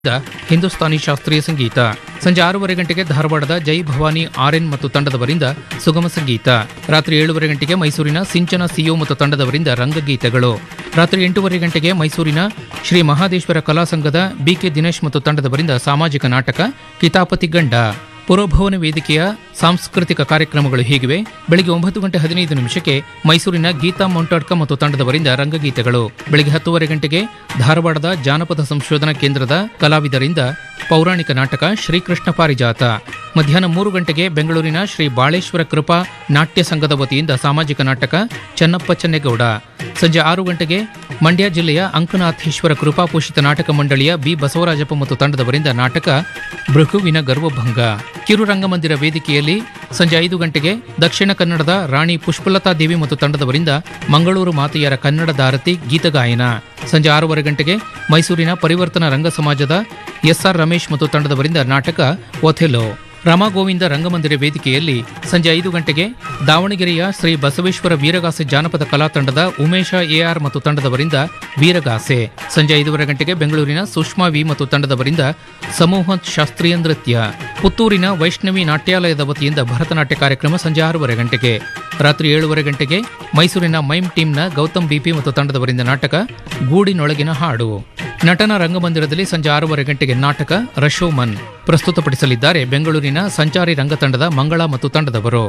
ಹಿಂದೂಸ್ತಾನಿ ಶಾಸ್ತ್ರೀಯ ಸಂಗೀತ ಸಂಜೆ ಆರೂವರೆ ಗಂಟೆಗೆ ಧಾರವಾಡದ ಜೈ ಭವಾನಿ ಆರ್ಎನ್ ಮತ್ತು ತಂಡದವರಿಂದ ಸುಗಮ ಸಂಗೀತ ರಾತ್ರಿ ಏಳುವರೆ ಗಂಟೆಗೆ ಮೈಸೂರಿನ ಸಿಂಚನ ಸಿಯೋ ಮತ್ತು ತಂಡದವರಿಂದ ರಂಗಗೀತೆಗಳು ರಾತ್ರಿ ಎಂಟೂವರೆ ಗಂಟೆಗೆ ಮೈಸೂರಿನ ಶ್ರೀ ಮಹಾದೇಶ್ವರ ಕಲಾ ಸಂಘದ ಬಿಕೆ ದಿನೇಶ್ ಮತ್ತು ತಂಡದವರಿಂದ ಸಾಮಾಜಿಕ ನಾಟಕ ಕಿತಾಪತಿ ಗಂಡ ಪುರಭವನ ವೇದಿಕೆಯ ಸಾಂಸ್ಕೃತಿಕ ಕಾರ್ಯಕ್ರಮಗಳು ಹೀಗಿವೆ ಬೆಳಿಗ್ಗೆ ಒಂಬತ್ತು ಗಂಟೆ ಹದಿನೈದು ನಿಮಿಷಕ್ಕೆ ಮೈಸೂರಿನ ಗೀತಾ ಮೊಂಟಾಡ್ಕ ಮತ್ತು ತಂಡದವರಿಂದ ರಂಗಗೀತೆಗಳು ಬೆಳಿಗ್ಗೆ ಹತ್ತುವರೆ ಗಂಟೆಗೆ ಧಾರವಾಡದ ಜಾನಪದ ಸಂಶೋಧನಾ ಕೇಂದ್ರದ ಕಲಾವಿದರಿಂದ ಪೌರಾಣಿಕ ನಾಟಕ ಶ್ರೀಕೃಷ್ಣ ಪಾರಿಜಾತ ಮಧ್ಯಾಹ್ನ ಮೂರು ಗಂಟೆಗೆ ಬೆಂಗಳೂರಿನ ಶ್ರೀ ಬಾಳೇಶ್ವರ ಕೃಪಾ ನಾಟ್ಯ ಸಂಘದ ವತಿಯಿಂದ ಸಾಮಾಜಿಕ ನಾಟಕ ಚನ್ನಪ್ಪ ಚೆನ್ನೇಗೌಡ ಸಂಜೆ ಆರು ಗಂಟೆಗೆ ಮಂಡ್ಯ ಜಿಲ್ಲೆಯ ಅಂಕನಾಥೇಶ್ವರ ಕೃಪಾಪೋಷಿತ ನಾಟಕ ಮಂಡಳಿಯ ಬಿ ಬಸವರಾಜಪ್ಪ ಮತ್ತು ತಂಡದವರಿಂದ ನಾಟಕ ಭೃಗುವಿನ ಗರ್ವಭಂಗ ಕಿರು ರಂಗಮಂದಿರ ವೇದಿಕೆಯಲ್ಲಿ ಸಂಜೆ ಐದು ಗಂಟೆಗೆ ದಕ್ಷಿಣ ಕನ್ನಡದ ರಾಣಿ ಪುಷ್ಪಲತಾ ದೇವಿ ಮತ್ತು ತಂಡದವರಿಂದ ಮಂಗಳೂರು ಮಾತೆಯರ ಕನ್ನಡ ದಾರತಿ ಗೀತಗಾಯನ ಸಂಜೆ ಆರೂವರೆ ಗಂಟೆಗೆ ಮೈಸೂರಿನ ಪರಿವರ್ತನಾ ರಂಗ ಸಮಾಜದ ಎಸ್ಆರ್ ರಮೇಶ್ ಮತ್ತು ತಂಡದವರಿಂದ ನಾಟಕ ಒಥೆಲೋ ರಾಮಗೋವಿಂದ ರಂಗಮಂದಿರ ವೇದಿಕೆಯಲ್ಲಿ ಸಂಜೆ ಐದು ಗಂಟೆಗೆ ದಾವಣಗೆರೆಯ ಶ್ರೀ ಬಸವೇಶ್ವರ ವೀರಗಾಸೆ ಜಾನಪದ ಕಲಾ ತಂಡದ ಉಮೇಶ ಎಆರ್ ಮತ್ತು ತಂಡದವರಿಂದ ವೀರಗಾಸೆ ಸಂಜೆ ಐದೂವರೆ ಗಂಟೆಗೆ ಬೆಂಗಳೂರಿನ ಸುಷ್ಮಾ ವಿ ಮತ್ತು ತಂಡದವರಿಂದ ಸಮೂಹ ಶಾಸ್ತ್ರೀಯ ನೃತ್ಯ ಪುತ್ತೂರಿನ ವೈಷ್ಣವಿ ನಾಟ್ಯಾಲಯದ ವತಿಯಿಂದ ಭರತನಾಟ್ಯ ಕಾರ್ಯಕ್ರಮ ಸಂಜೆ ಆರೂವರೆ ಗಂಟೆಗೆ ರಾತ್ರಿ ಏಳುವರೆ ಗಂಟೆಗೆ ಮೈಸೂರಿನ ಮೈಮ್ ಟೀಮ್ನ ಗೌತಮ್ ಬಿಪಿ ಮತ್ತು ತಂಡದವರಿಂದ ನಾಟಕ ಗೂಡಿನೊಳಗಿನ ಹಾಡು ನಟನ ರಂಗಮಂದಿರದಲ್ಲಿ ಸಂಜೆ ಆರೂವರೆ ಗಂಟೆಗೆ ನಾಟಕ ರಶೋಮನ್ ಪ್ರಸ್ತುತಪಡಿಸಲಿದ್ದಾರೆ ಬೆಂಗಳೂರಿನ ಸಂಚಾರಿ ರಂಗತಂಡದ ಮಂಗಳ ಮತ್ತು ತಂಡದವರು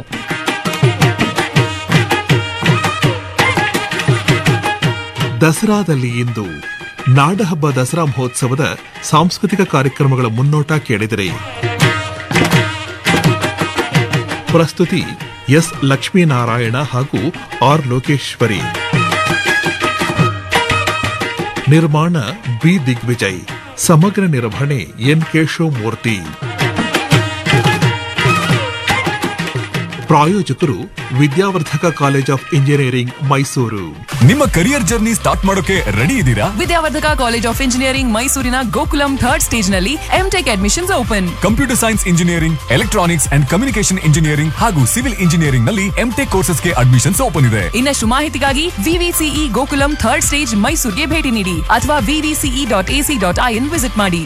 ದಸರಾದಲ್ಲಿ ಇಂದು ನಾಡಹಬ್ಬ ದಸರಾ ಮಹೋತ್ಸವದ ಸಾಂಸ್ಕೃತಿಕ ಕಾರ್ಯಕ್ರಮಗಳ ಮುನ್ನೋಟ ಕೇಳಿದರೆ ಪ್ರಸ್ತುತಿ ಎಸ್ ಲಕ್ಷ್ಮೀನಾರಾಯಣ ಹಾಗೂ ಆರ್ ಲೋಕೇಶ್ವರಿ ನಿರ್ಮಾಣ ಬಿ ದಿಗ್ವಿಜಯ್ ಸಮಗ್ರ ನಿರ್ವಹಣೆ ಎನ್ ಕೇಶವಮೂರ್ತಿ ಪ್ರಾಯೋಜಕರು Vidyavardhaka college of engineering Mysuru ನಿಮ್ಮ ಕರಿಯರ್ ಜರ್ನಿ ಸ್ಟಾರ್ಟ್ ಮಾಡೋಕೆ ರೆಡಿ ಇದ್ದೀರಾ ವಿದ್ಯಾವರ್ಧಕ ಕಾಲೇಜ್ ಆಫ್ ಇಂಜಿನಿಯರಿಂಗ್ ಮೈಸೂರಿನ ಗೋಕುಲಂ ಥರ್ಡ್ ಸ್ಟೇಜ್ ನಲ್ಲಿ M Tech admissions open computer science engineering electronics and communication engineering ಹಾಗೂ ಸಿವಿಲ್ ಇಂಜಿನಿಯರಿಂಗ್ ನಲ್ಲಿ ಎಂಟೆಕ್ ಕೋರ್ಸಸ್ಗೆ ಅಡ್ಮಿಷನ್ಸ್ ಓಪನ್ ಇದೆ ಇನ್ನಷ್ಟು ಮಾಹಿತಿಗಾಗಿ ವಿವಿಸಿಇ ಗೋಕುಲಂ ಥರ್ಡ್ ಸ್ಟೇಜ್ ಮೈಸೂರಿಗೆ ಭೇಟಿ ನೀಡಿ ಅಥವಾ VVCE dot AC dot IN visit ಮಾಡಿ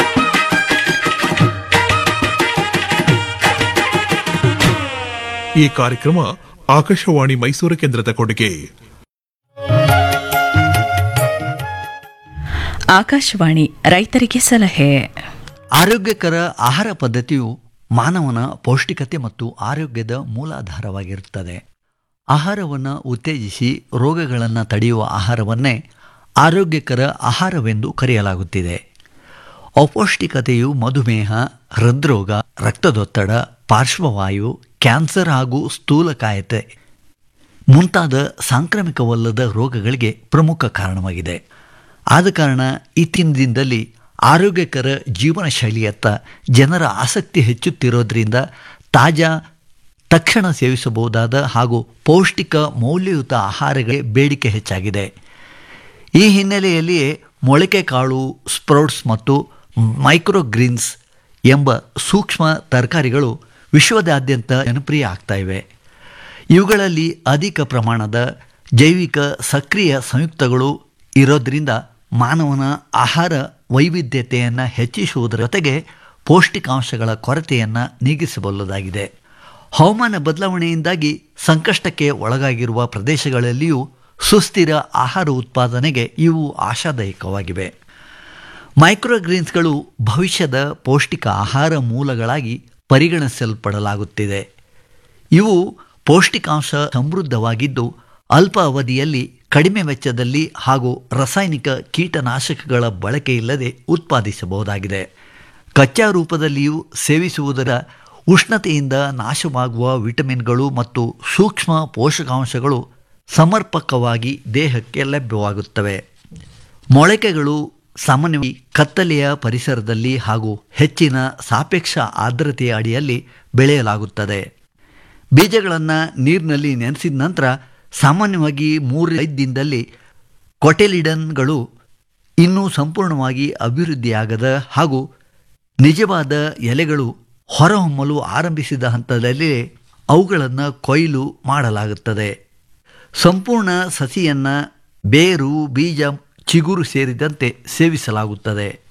ಈ ಕಾರ್ಯಕ್ರಮ ಆಕಾಶವಾಣಿ ಮೈಸೂರು ಕೇಂದ್ರದ ಕೊಡುಗೆ ಆಕಾಶವಾಣಿ ರೈತರಿಗೆ ಸಲಹೆ ಆರೋಗ್ಯಕರ ಆಹಾರ ಪದ್ಧತಿಯು ಮಾನವನ ಪೌಷ್ಟಿಕತೆ ಮತ್ತು ಆರೋಗ್ಯದ ಮೂಲಾಧಾರವಾಗಿರುತ್ತದೆ ಆಹಾರವನ್ನು ಉತ್ತೇಜಿಸಿ ರೋಗಗಳನ್ನು ತಡೆಯುವ ಆಹಾರವನ್ನೇ ಆರೋಗ್ಯಕರ ಆಹಾರವೆಂದು ಕರೆಯಲಾಗುತ್ತಿದೆ ಅಪೌಷ್ಟಿಕತೆಯು ಮಧುಮೇಹ ಹೃದ್ರೋಗ ರಕ್ತದೊತ್ತಡ ಪಾರ್ಶ್ವವಾಯು ಕ್ಯಾನ್ಸರ್ ಹಾಗೂ ಸ್ಥೂಲಕಾಯತೆ ಮುಂತಾದ ಸಾಂಕ್ರಾಮಿಕವಲ್ಲದ ರೋಗಗಳಿಗೆ ಪ್ರಮುಖ ಕಾರಣವಾಗಿದೆ ಆದ ಕಾರಣ ಇತ್ತೀನ ದಿನದಲ್ಲಿ ಆರೋಗ್ಯಕರ ಜೀವನ ಶೈಲಿಯತ್ತ ಜನರ ಆಸಕ್ತಿ ಹೆಚ್ಚುತ್ತಿರೋದ್ರಿಂದ ತಾಜಾ ತಕ್ಷಣ ಸೇವಿಸಬಹುದಾದ ಹಾಗೂ ಪೌಷ್ಟಿಕ ಮೌಲ್ಯಯುತ ಆಹಾರಗಳಿಗೆ ಬೇಡಿಕೆ ಹೆಚ್ಚಾಗಿದೆ ಈ ಹಿನ್ನೆಲೆಯಲ್ಲಿಯೇ ಮೊಳಕೆ ಕಾಳು ಸ್ಪ್ರೌಟ್ಸ್ ಮತ್ತು ಮೈಕ್ರೋಗ್ರೀನ್ಸ್ ಎಂಬ ಸೂಕ್ಷ್ಮ ತರಕಾರಿಗಳು ವಿಶ್ವದಾದ್ಯಂತ ಜನಪ್ರಿಯ ಆಗ್ತಾ ಇವೆ ಇವುಗಳಲ್ಲಿ ಅಧಿಕ ಪ್ರಮಾಣದ ಜೈವಿಕ ಸಕ್ರಿಯ ಸಂಯುಕ್ತಗಳು ಇರೋದ್ರಿಂದ ಮಾನವನ ಆಹಾರ ವೈವಿಧ್ಯತೆಯನ್ನು ಹೆಚ್ಚಿಸುವುದರ ಜೊತೆಗೆ ಪೌಷ್ಟಿಕಾಂಶಗಳ ಕೊರತೆಯನ್ನು ನೀಗಿಸಬಲ್ಲದಾಗಿದೆ ಹವಾಮಾನ ಬದಲಾವಣೆಯಿಂದಾಗಿ ಸಂಕಷ್ಟಕ್ಕೆ ಒಳಗಾಗಿರುವ ಪ್ರದೇಶಗಳಲ್ಲಿಯೂ ಸುಸ್ಥಿರ ಆಹಾರ ಉತ್ಪಾದನೆಗೆ ಇವು ಆಶಾದಾಯಕವಾಗಿವೆ ಮೈಕ್ರೋಗ್ರೀನ್ಸ್ಗಳು ಭವಿಷ್ಯದ ಪೌಷ್ಟಿಕ ಆಹಾರ ಮೂಲಗಳಾಗಿ ಪರಿಗಣಿಸಲ್ಪಡಲಾಗುತ್ತಿದೆ ಇವು ಪೌಷ್ಟಿಕಾಂಶ ಸಮೃದ್ಧವಾಗಿದ್ದು ಅಲ್ಪ ಅವಧಿಯಲ್ಲಿ ಕಡಿಮೆ ವೆಚ್ಚದಲ್ಲಿ ಹಾಗೂ ರಾಸಾಯನಿಕ ಕೀಟನಾಶಕಗಳ ಬಳಕೆ ಇಲ್ಲದೆ ಉತ್ಪಾದಿಸಬಹುದಾಗಿದೆ ಕಚ್ಚಾ ರೂಪದಲ್ಲಿಯೂ ಸೇವಿಸುವುದರ ಉಷ್ಣತೆಯಿಂದ ನಾಶವಾಗುವ ವಿಟಮಿನ್ಗಳು ಮತ್ತು ಸೂಕ್ಷ್ಮ ಪೋಷಕಾಂಶಗಳು ಸಮರ್ಪಕವಾಗಿ ದೇಹಕ್ಕೆ ಲಭ್ಯವಾಗುತ್ತವೆ ಮೊಳಕೆಗಳು ಸಾಮಾನ್ಯವಾಗಿ ಕತ್ತಲೆಯ ಪರಿಸರದಲ್ಲಿ ಹಾಗೂ ಹೆಚ್ಚಿನ ಸಾಪೇಕ್ಷ ಆರ್ದ್ರತೆಯ ಅಡಿಯಲ್ಲಿ ಬೆಳೆಯಲಾಗುತ್ತದೆ ಬೀಜಗಳನ್ನು ನೀರಿನಲ್ಲಿ ನೆನೆಸಿದ ನಂತರ ಸಾಮಾನ್ಯವಾಗಿ ಮೂರೈದು ದಿನದಲ್ಲಿ ಕೊಟೆಲಿಡನ್ಗಳು ಇನ್ನೂ ಸಂಪೂರ್ಣವಾಗಿ ಅಭಿವೃದ್ಧಿಯಾಗದ ಹಾಗೂ ನಿಜವಾದ ಎಲೆಗಳು ಹೊರಹೊಮ್ಮಲು ಆರಂಭಿಸಿದ ಹಂತದಲ್ಲಿ ಅವುಗಳನ್ನು ಕೊಯ್ಲು ಮಾಡಲಾಗುತ್ತದೆ ಸಂಪೂರ್ಣ ಸಸಿಯನ್ನು ಬೇರು ಬೀಜ ಚಿಗುರು ಸೇರಿದಂತೆ ಸೇವಿಸಲಾಗುತ್ತದೆ